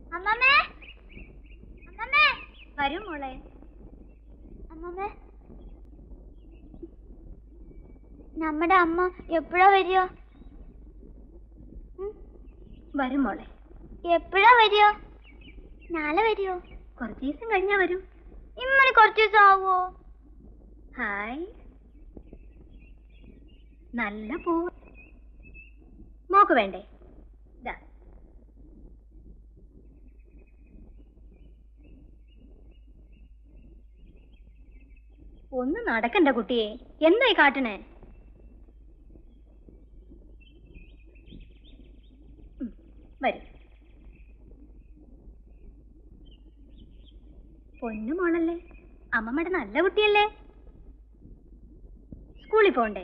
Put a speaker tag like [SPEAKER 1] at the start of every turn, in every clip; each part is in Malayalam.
[SPEAKER 1] അമ്മമ്മേ അമ്മമ്മേ വരും മോളെ അമ്മമ്മേ നമ്മുടെ അമ്മ എപ്പോഴാ വരിക വരും മോളെ എപ്പോഴാ വരിക നാളെ വരുമോ കുറച്ച് ദിവസം കഴിഞ്ഞാ വരും ഇമ്മന് കുറച്ച് ദിവസം ആവോ ഹായ് നല്ല പൂവ് മോക്ക് വേണ്ടേ ഇതാ ഒന്ന് നടക്കണ്ട കുട്ടിയെ എന്തായി കാട്ടണേ ഉം, വരൂ പൊന്നു മോളല്ലേ അമ്മമ്മയുടെ നല്ല കുട്ടിയല്ലേ സ്കൂളിൽ പോണ്ടേ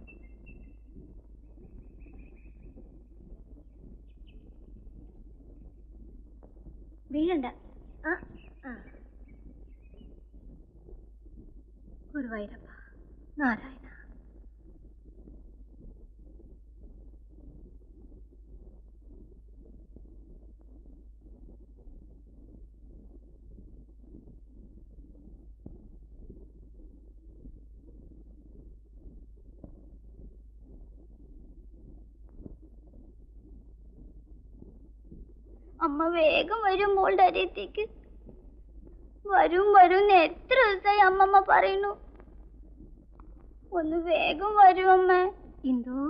[SPEAKER 1] വീഴണ്ട ആ ആ ഗുരുവായൂരപ്പ നാരായണ അമ്മ വേഗം വരും മോളുടെ അരിയത്തേക്ക് വരും വരും എന്ന് എത്ര ദിവസമായി അമ്മമ്മ പറയുന്നു ഒന്ന് വേഗം വരും അമ്മ എന്തോ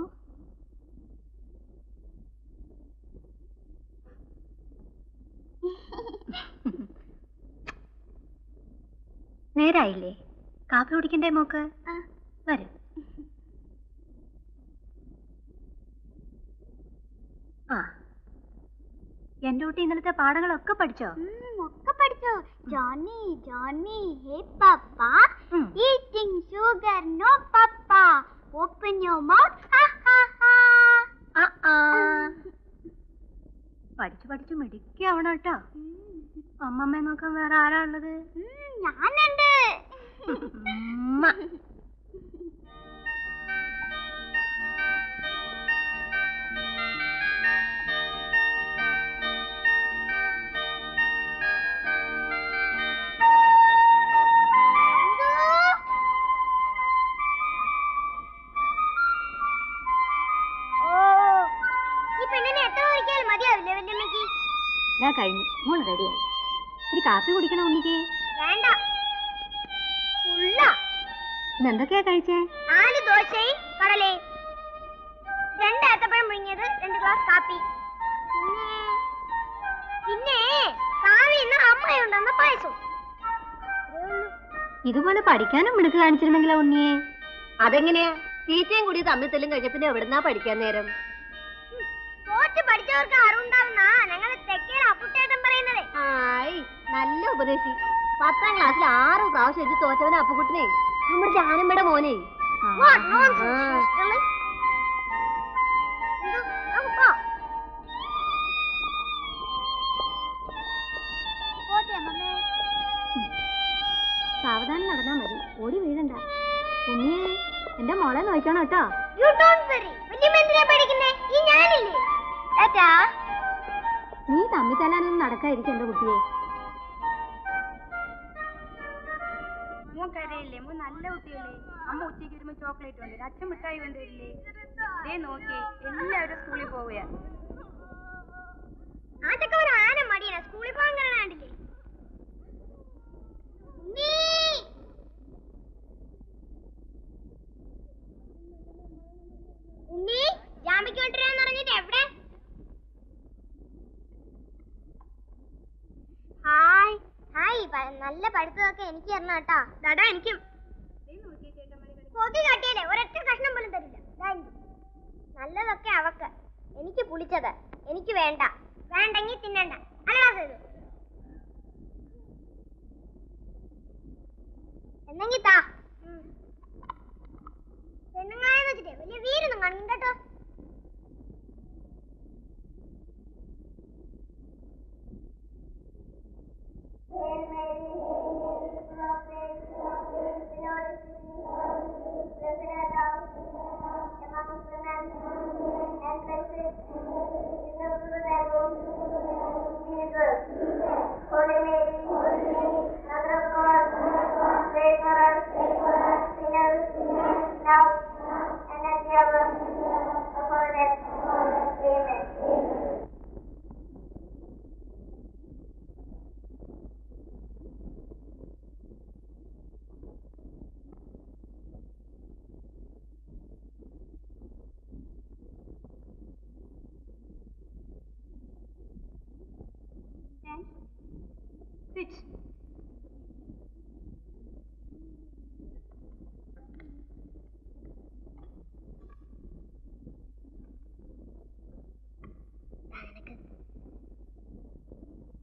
[SPEAKER 1] നേരായില്ലേ കാപ്പി കുടിക്കണ്ടേ മോക്ക് വരും ആ എന്റെ കുട്ടി ഇന്നലത്തെ പാഠങ്ങളൊക്കെ പഠിച്ചോ
[SPEAKER 2] ഒക്കെ പഠിച്ചോ Johnny Johnny hey papa
[SPEAKER 1] um.
[SPEAKER 2] Eating sugar no papa open your mouth
[SPEAKER 1] ah, ah. പഠിച്ചു പഠിച്ചു മിടുക്കിയാവണം കേട്ടോ അമ്മമ്മയെ നോക്കാൻ വേറെ ആരാ ഉള്ളത്
[SPEAKER 2] ഞാനുണ്ട്
[SPEAKER 1] ഉമ്മ.
[SPEAKER 2] ഓ ഈ പെണ്ണിനെ എത്ര ഒരിക്കലും മതിയാവില്ലേ വല്യമ്മക്ക്
[SPEAKER 1] ഞാൻ കഴിഞ്ഞു മോള് റെഡിയായി ഒരു കാപ്പി കുടിക്കണം ഉണ്ണിക്ക്
[SPEAKER 2] വേണ്ട ഉള്ള
[SPEAKER 1] ഇന്ന് എന്തൊക്കെയാ കഴിച്ചേ
[SPEAKER 2] നാല് ദോശയും കടലയും രണ്ട് ഏത്തപ്പഴം മുഴുങ്ങിയത് രണ്ട് ഗ്ലാസ് കാപ്പി പിന്നെ പിന്നെ കാവി ഇന്ന് അമ്മയുണ്ടെന്ന പായസം
[SPEAKER 1] ഇതുപോലെ പഠിക്കാനും മിടുക്ക് കാണിച്ചിരുന്നെങ്കിലോ ഉണ്ണിയെ
[SPEAKER 3] അതെങ്ങനെയാ തീറ്റയും കൂടി തമ്മിൽ തെല്ലും കഴിഞ്ഞ പിന്നെ എവിടുന്നാ പഠിക്കാൻ നേരം
[SPEAKER 2] തോറ്റ് പഠിച്ചവർക്ക് അറിവുണ്ടാവുന്ന ഞങ്ങളെ തെക്കേല അപ്പുട്ടേട്ടൻ പറയുന്നത്
[SPEAKER 3] ആയി നല്ല ഉപദേശി പത്താം ക്ലാസ്സിൽ ആറ് പ്രാവശ്യം എഴുതി തോറ്റവനെ അപ്പുകുട്ടിനെ നമ്മുടെ ജാനമ്മയുടെ മോനെ
[SPEAKER 2] What nonsense,
[SPEAKER 3] ആ.
[SPEAKER 2] sister. എന്ത്? നമുക്ക് പോ. പോട്ടെ, അമ്മമ്മേ.
[SPEAKER 1] സാവധാനം നടന്നാ മതി ഓടി വീഴണ്ട ഉണ്ണിയെ എന്റെ മോളെ നോക്കണം കേട്ടോ
[SPEAKER 2] You don't worry. വല്യമ്മ എന്തിനാ പേടിക്കുന്നേ? ഈ ഞാനില്ലേ? ടാറ്റാ.
[SPEAKER 1] നീ തമ്മി തല്ലാനൊന്നും നടക്കാതിരിക്കും എന്റെ കുട്ടിയെ
[SPEAKER 4] മോൻ കരയില്ലേ മോൻ നല്ല കുട്ടിയല്ലേ അമ്മ ഉച്ചയ്ക്ക് വരുമ്പോ ചോക്ലേറ്റ് കൊണ്ടുവരും അച്ഛൻ മിഠായി കൊണ്ടുവരില്ലേ ദേ നോക്കിയേ എല്ലാവരും സ്കൂളിൽ പോവുക
[SPEAKER 2] ആ ചെക്കൻ ആന മടിയനാ. സ്കൂളിൽ പോകാൻ കണ്ടില്ലേ ഉണ്ണി. ഉണ്ണി ജാമ്പിക്ക് കൊണ്ടുവരാന്ന് പറഞ്ഞിട്ട് എവിടെ ഹായ് ഹായ് പ- നല്ല പഠിത്തമൊക്കെ എനിക്ക് തരണം കേട്ടോ ദടാ എനിക്കും കൊതി കാട്ടിയല്ലേ ഒരൊറ്റ കഷ്ണം പോലും തരില്ല ദാ ഇങ്ങ്. നല്ലതൊക്കെ അവക്ക് എനിക്ക് പുളിച്ചത് എനിക്ക് വേണ്ട വേണ്ടെങ്കിൽ തിന്നണ്ട അല്ലടാ സേതു എന്നെങ്കി താ പെണ്ണുങ്ങളെന്ന് വെച്ചിട്ടേ വലിയ വീരൊന്നും കാണും കേട്ടോ Jesus.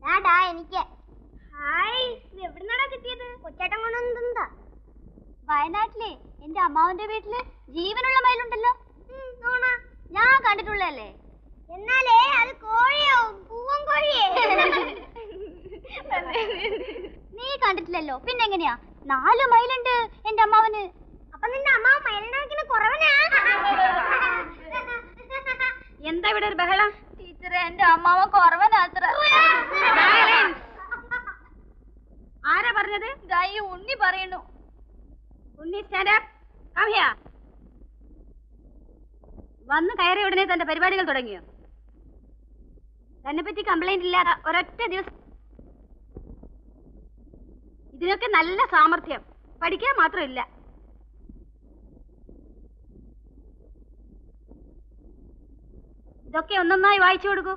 [SPEAKER 2] ഡാ എനിക്ക് ഹായ് ഇത് എവിടുന്നാടാ കിട്ടിയത് കൊച്ചേട്ടൻ കൊണ്ടുവന്നതാ
[SPEAKER 1] വയനാട്ടിലെ എന്റെ അമ്മാവന്റെ വീട്ടില് ജീവനുള്ള മയിലുണ്ടല്ലോ ഞാൻ കണ്ടിട്ടുള്ളതല്ലേ
[SPEAKER 2] എന്നാലേ അത് കോഴിയോ പൂവൻ കോഴിയേ
[SPEAKER 1] നീ കണ്ടിട്ടില്ലല്ലോ പിന്നെങ്ങനെയാ നാല് മയിലുണ്ട് എന്റെ അമ്മാവന്
[SPEAKER 2] അപ്പൊ നിന്റെ അമ്മാവ് മയിലിനാക്കിന് കുറവനാ
[SPEAKER 4] എന്താ ഇവിടെ ഒരു ബഹളം
[SPEAKER 1] ടീച്ചറെ എന്റെ അമ്മാവൻ കുറവനാത്ര
[SPEAKER 4] ആരാ പറഞ്ഞത്
[SPEAKER 1] ദൈ ഉണ്ണി പറയുന്നു
[SPEAKER 4] Unni stand up come here വന്ന് കയറിയ ഉടനെ തന്റെ പരിപാടികൾ തുടങ്ങിയോ തന്നെ പറ്റി കംപ്ലൈന്റ് ഇല്ലാതെ ഒരൊറ്റ ദിവസം ഇതിനൊക്കെ നല്ല സാമർഥ്യം പഠിക്കാൻ മാത്രമില്ല ഇതൊക്കെ ഒന്നൊന്നായി വായിച്ചു കൊടുക്കൂ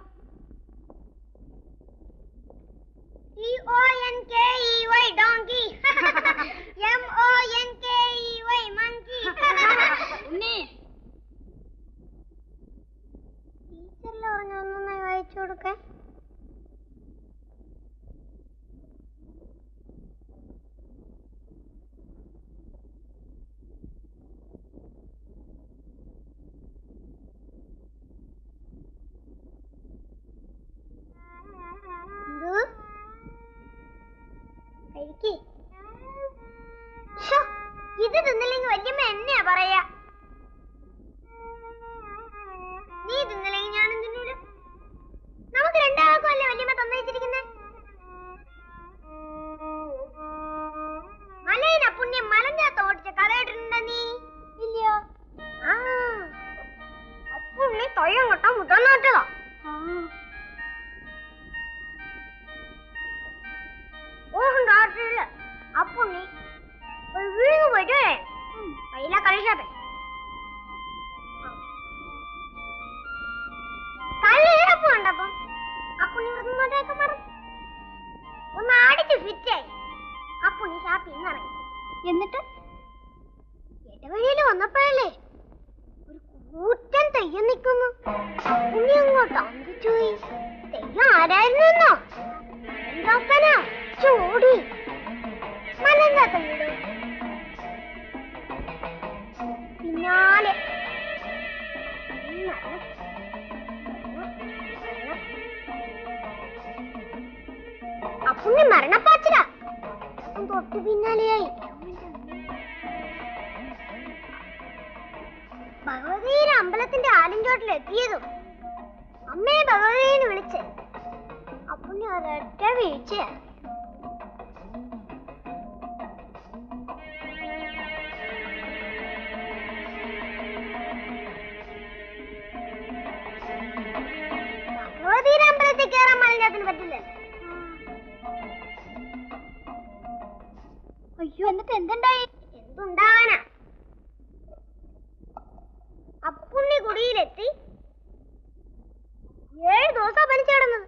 [SPEAKER 2] T O N K E Y donkey M O N K E Y monkey
[SPEAKER 4] ഉണ്ണി
[SPEAKER 2] ടീച്ചറിൽ പറഞ്ഞ ഒന്നൊന്നായി വായിച്ചു കൊടുക്കാൻ കഴിക്ക് ശ്ശോ, ഇത് തിന്നില്ലെങ്കിൽ വല്യമ്മ എന്നെയാ പറയാ നീ തിന്നില്ലെങ്കിൽ ഞാനും തിന്നൂല നമുക്ക് രണ്ടാൾക്കും അല്ലേ വല്യമ്മ തന്നയിച്ചിരിക്കുന്നേ മലയിന പുണ്യം മലഞ്ഞാത്ത ഓടിച്ച കഥ കേട്ടിട്ടുണ്ടോ നീ ഇല്ല ആ അപ്പുണ്ണി തൊയ്യം കൊട്ട മുതന്നോട്ടതാ ഓഹം കാട്ടില്ല അപ്പുണ്ണി ഒരു വീണ് പോയിട്ടേ പൈല കളിച്ചാപ്പേ കല്ലേറപ്പ് കണ്ടപ്പം അപ്പുണ്ണി വൃദ്ധമോട്ടൊക്കെ മറന്നു ഒന്ന് അടിച്ച് ഫിറ്റായി അപ്പുണ്ണി ഷാപ്പിൽ നിന്ന് ഇറങ്ങി
[SPEAKER 1] എന്നിട്ട്
[SPEAKER 2] ഇടവഴിയിൽ വന്നപ്പോഴല്ലേ ഒരു കൂറ്റൻ തെയ്യം നിൽക്കുന്നു ഉണ്ണി അങ്ങോട്ട് അന്തിച്ചു പോയി തെയ്യം ആരായിരുന്നോ എന്താക്കാനാ ചോടി മലങ്കാത്ത വീട് പിന്നാലെ മരണം. അപ്പുണ്ണി മരണപ്പാച്ചില തൊട്ടു പിന്നാലെയായി ഭഗവതിയുടെ അമ്പലത്തിന്റെ ആലിൻചോട്ടിൽ എത്തിയതും അമ്മയെ ഭഗവതിന്ന് വിളിച്ച് അപ്പുണ്ണി ഒരൊറ്റ വീഴ്ചയാ ഭഗവതിയുടെ അമ്പലത്തിൽ കയറാൻ മലിനത്തിന് പറ്റില്ല
[SPEAKER 1] അയ്യോ എന്നിട്ട് എന്തുണ്ടായി
[SPEAKER 2] എന്തുണ്ടാവാനാ അപ്പുണ്ണി കുടിയിലെത്തി ഏഴ് ദിവസം പനിച്ചു കിടന്നത്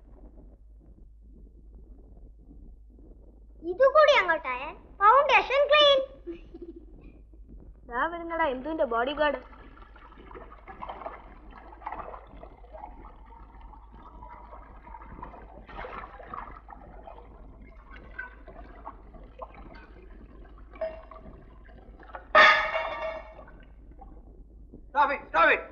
[SPEAKER 2] ഇതുകൂടി അങ്ങോട്ടായ ഫൗണ്ടേഷൻ ക്ലീൻ
[SPEAKER 3] വരുന്നടാ എന്തുവിന്റെ bodyguard
[SPEAKER 5] Stop it! Stop it!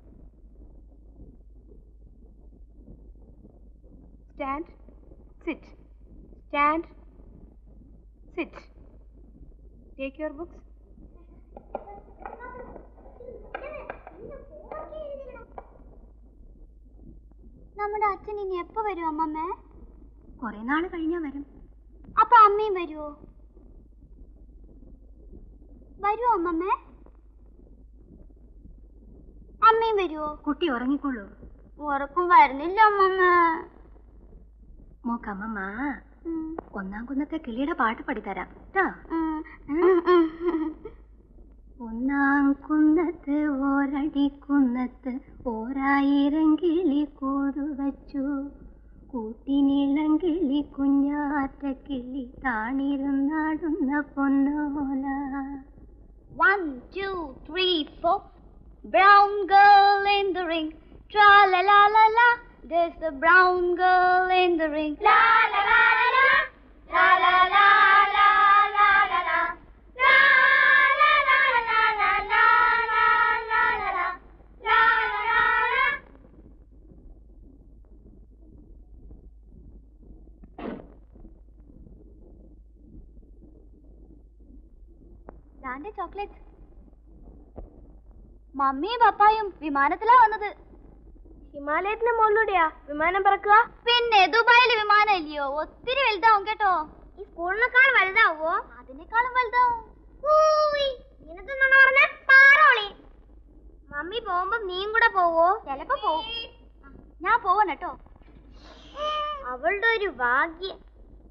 [SPEAKER 4] Stand. Sit. Stand. Sit. Take your books.
[SPEAKER 1] നമ്മുടെ അച്ഛൻ ഇനി എപ്പോ വരും അമ്മമ്മേ
[SPEAKER 4] കുറെ നാൾ കഴിഞ്ഞാ വരും
[SPEAKER 1] അപ്പൊ അമ്മയും വരുവോ വരുവോ അമ്മമ്മേ അമ്മയും വരുവോ
[SPEAKER 4] കുട്ടി ഉറങ്ങിക്കൊള്ളൂ
[SPEAKER 1] ഉറക്കം വരുന്നില്ല അമ്മമ്മ
[SPEAKER 4] മോക്കമ്മ ഒന്നാം കുന്നത്തെ കിളിയുടെ പാട്ട് പഠിത്തരാം കേട്ടോ ഒന്നാം കുന്നത്ത് ഓരടി കുന്നത്ത് ഓരായിരം കിളി കൂടുവച്ചു കൂട്ടിനിളം കിളി കുഞ്ഞാറ്റ കിളി താണിരുന്നാടുന്ന പൊന്നോല
[SPEAKER 1] One, two, three, four. Brown girl in the ring. Tra la la la la. There's the brown girl in ring the ring. La la la la la la la la la la la la. La la la la la la la la la la. La la la la. ദാന്റെ ചോക്ലേറ്റ് മമ്മിയും പപ്പായും വിമാനത്തിലാ വന്നത്
[SPEAKER 2] ഹിമാലയത്തിന്റെ മുകളിലൂടെയാ വിമാനം പറക്കുക
[SPEAKER 1] പിന്നെ ദുബായിലെ വിമാനം ഇല്ലയോ ഒത്തിരി വലുതാവും കേട്ടോ
[SPEAKER 2] ഈ സ്കൂളിനേക്കാൾ വലുതാവോ
[SPEAKER 1] അതിനേക്കാളും വലുതാവും
[SPEAKER 2] നിനക്കെന്നാണ് പറഞ്ഞ പാറോളി മമ്മി പോകുമ്പോ നീയും കൂടെ പോവോ
[SPEAKER 1] ചിലപ്പോ പോവും ഞാൻ പോവണം കേട്ടോ
[SPEAKER 2] അവളുടെ ഒരു ഭാഗ്യം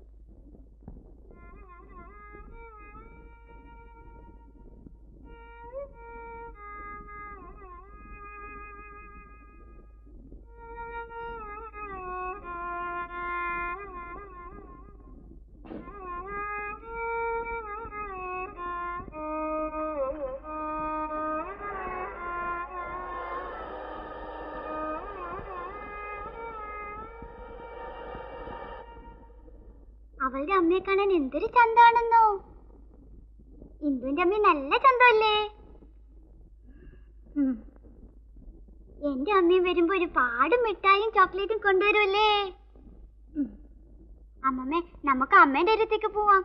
[SPEAKER 1] അവളുടെ അമ്മയെ കാണാൻ എന്തൊരു ചന്താണെന്നോ ഇന്ദുവിന്റെ അമ്മ നല്ല ചന്തമല്ലേ ഉം. എന്റെ അമ്മയും വരുമ്പോ ഒരു പാട് മിഠായും ചോക്ലേറ്റും കൊണ്ടുവരുമല്ലേ ഉം. അമ്മമ്മേ നമുക്ക് അമ്മേന്റെ അരിയത്തേക്ക് പോവാം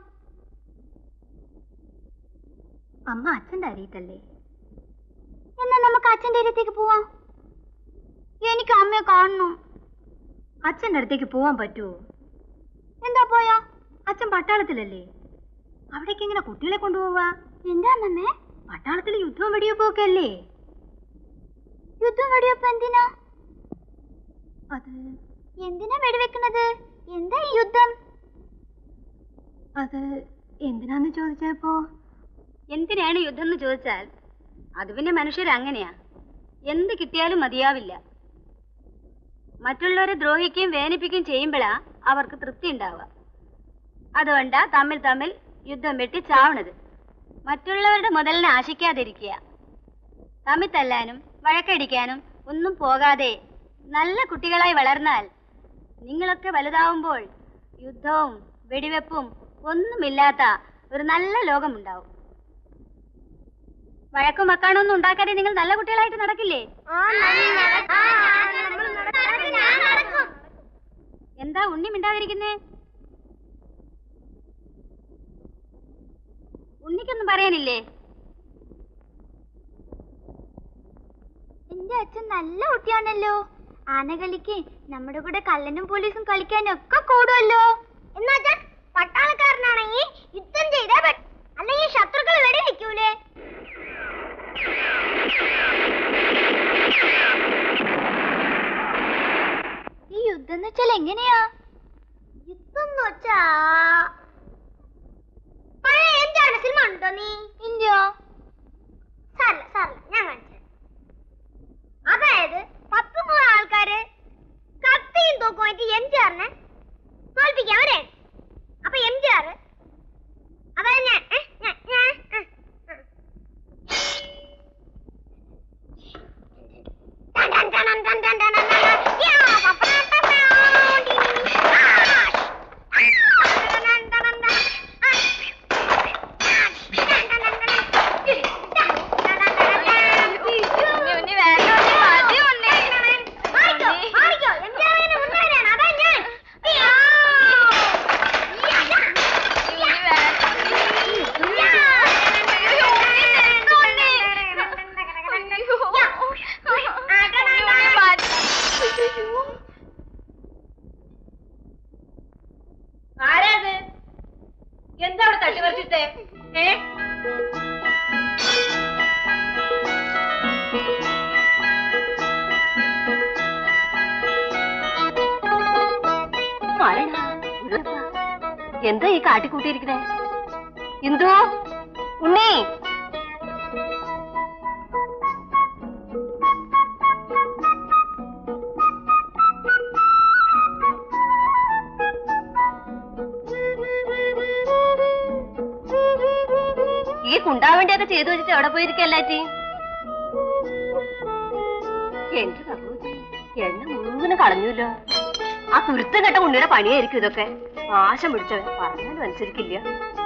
[SPEAKER 3] അമ്മ അച്ഛൻ്റെ അരിയത്തല്ലേ
[SPEAKER 1] എന്നാ നമുക്ക് അച്ഛന്റെ അരിയത്തേക്ക് പോവാം എനിക്ക് അമ്മയെ കാണണം
[SPEAKER 3] അച്ഛൻ്റെ അടുത്തേക്ക് പോവാൻ പറ്റുമോ
[SPEAKER 1] എന്താ പോയാ
[SPEAKER 3] അച്ഛൻ പട്ടാളത്തിലല്ലേ അവിടേക്ക് എങ്ങനെ കുട്ടികളെ കൊണ്ടുപോവാ
[SPEAKER 1] എന്താ അമ്മമ്മേ
[SPEAKER 3] പട്ടാളത്തിൽ യുദ്ധവും വെടിവെപ്പൊക്കെ അല്ലേ
[SPEAKER 1] യുദ്ധം വെടിവെപ്പ് എന്തിനാ
[SPEAKER 3] അത്
[SPEAKER 1] എന്തിനാ വെടിവെക്കുന്നത് എന്താ ഈ യുദ്ധം
[SPEAKER 3] അത് എന്തിനാന്ന് ചോദിച്ചപ്പോ
[SPEAKER 4] എന്തിനാണ് യുദ്ധം എന്ന് ചോദിച്ചാൽ അത് പിന്നെ മനുഷ്യരങ്ങനെയാ എന്ത് കിട്ടിയാലും മതിയാവില്ല മറ്റുള്ളവരെ ദ്രോഹിക്കുകയും വേദനിപ്പിക്കുകയും ചെയ്യുമ്പോഴാ അവർക്ക് തൃപ്തി ഉണ്ടാവുക അതുകൊണ്ടാ തമ്മിൽ തമ്മിൽ യുദ്ധം വെട്ടി ചാവണത് മറ്റുള്ളവരുടെ മുതലിനെ ആശിക്കാതിരിക്കുക തമ്മിൽ തല്ലാനും വഴക്കടിക്കാനും ഒന്നും പോകാതെ നല്ല കുട്ടികളായി വളർന്നാൽ നിങ്ങളൊക്കെ വലുതാവുമ്പോൾ യുദ്ധവും വെടിവെപ്പും ഒന്നുമില്ലാത്ത ഒരു നല്ല ലോകമുണ്ടാവും വഴക്കും വക്കാണൊന്നും ഉണ്ടാക്കാതെ നിങ്ങൾ നല്ല കുട്ടികളായിട്ട് നടക്കില്ലേ എന്താ ഉണ്ണി മിണ്ടാതിരിക്കുന്നേ ഉണ്ണിക്കൊന്നും പറയാനില്ലേ
[SPEAKER 1] എന്റെ അച്ഛൻ നല്ല കുട്ടിയാണല്ലോ ആനകളിക്ക് നമ്മുടെ കൂടെ കള്ളനും പോലീസും കളിക്കാനും ഒക്കെ കൂടുമല്ലോ
[SPEAKER 2] എന്നുവെച്ചാൽ പട്ടാളക്കാരനാണെങ്കിൽ യുദ്ധം ചെയ്തേ പറ്റ- അല്ലെങ്കിൽ ശത്രുക്കൾ വെടിവെക്കൂലേ
[SPEAKER 1] ഈ യുദ്ധം എന്ന് വെച്ചാൽ എങ്ങനെയാ
[SPEAKER 2] യുദ്ധം എന്ന് വെച്ചാ പഴയ എന്താണ് സിനിമ ഉണ്ടോ നീ
[SPEAKER 1] ഇല്ല
[SPEAKER 2] സാറില്ല സാറില്ല ഞാൻ കാണിച്ചു അതായത് പത്ത് നൂറ് ആൾക്കാര് കത്തിയും തൂക്കുമായിട്ട് എം ജി ആറിനെ തോൽപ്പിക്കാൻ അവരെ അപ്പൊ എം ജി ആറ് അതായത് ഞാൻ ഏ, ഞാൻ ഞാൻ ഏ, ഏ. ടൻ ടൻ ടൻ ടൻ ടൻ ടൻ ടൻ ടൻ. യാ, പപ്പട ടൻ ടൻ. ആ. ടൻ ടൻ ടൻ ടൻ ടൻ. ആ. ടൻ ടൻ ടൻ ടൻ ടൻ. ടൻ ടൻ ടൻ ടൻ ടൻ. മാറിക്കോ, മാറിക്കോ. എം ജി ആറിന് മുന്നേറാണ്. അതാ ഞാൻ. യാ. യാ, യാ.
[SPEAKER 3] ആരാത് എന്താ അവിടെ തട്ടിമറിച്ചിട്ടേ ഏ എന്താ ഈ കാട്ടിക്കൂട്ടിയിരിക്കണേ എന്തോ ഉണ്ണി ഈ കുണ്ടാവേണ്ടിയൊക്കെ ചെയ്തു വെച്ചിട്ട് എവിടെ പോയിരിക്കല്ലാറ്റി എന്റെ ഭഗവതി എണ്ണ മുഴുവനും കളഞ്ഞല്ലോ ആ കുരുത്തം കെട്ട ഉണ്ണിയുടെ പണിയായിരിക്കും ഇതൊക്കെ ആശം പിടിച്ചവൻ പറഞ്ഞാലും അനുസരിക്കില്ല